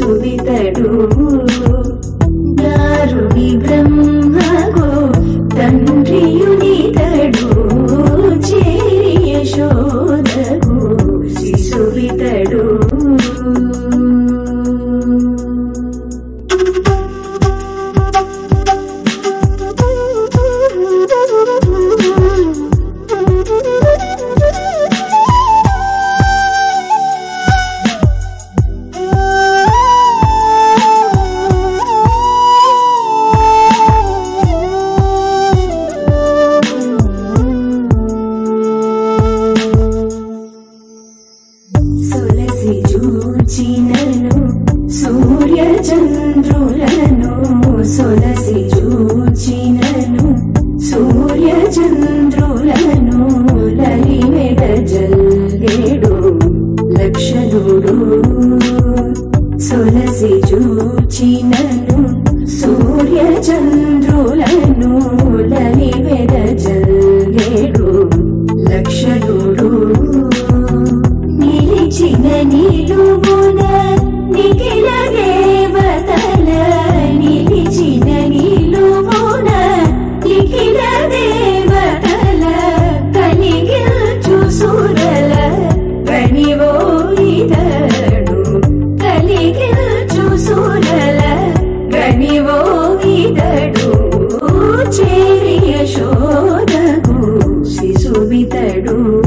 శిశువితడు దారుని బ్రహ్మగో తండ్రియునితడు చేరి యశోదగు శిశువితడు సులసి చూచినను సూర్య చంద్రులను సులసి చూచినను సూర్య చంద్రులను లలిమెడ జల్లేడు లక్షణుడు సులసి చూచినను సూర్య చంద్రులను లలిమెడ జల్లేడు లక్షణుడు నిలిచిన నిలువున నిఖిల దేవతల నిలిచిన నిలువున నిఖిల దేవతల కలిగిల్చు సురల కనివో ఇతడు కలిగిల్చు సురల కనివో ఇతడు చేరి యశోదగు శిశువితడు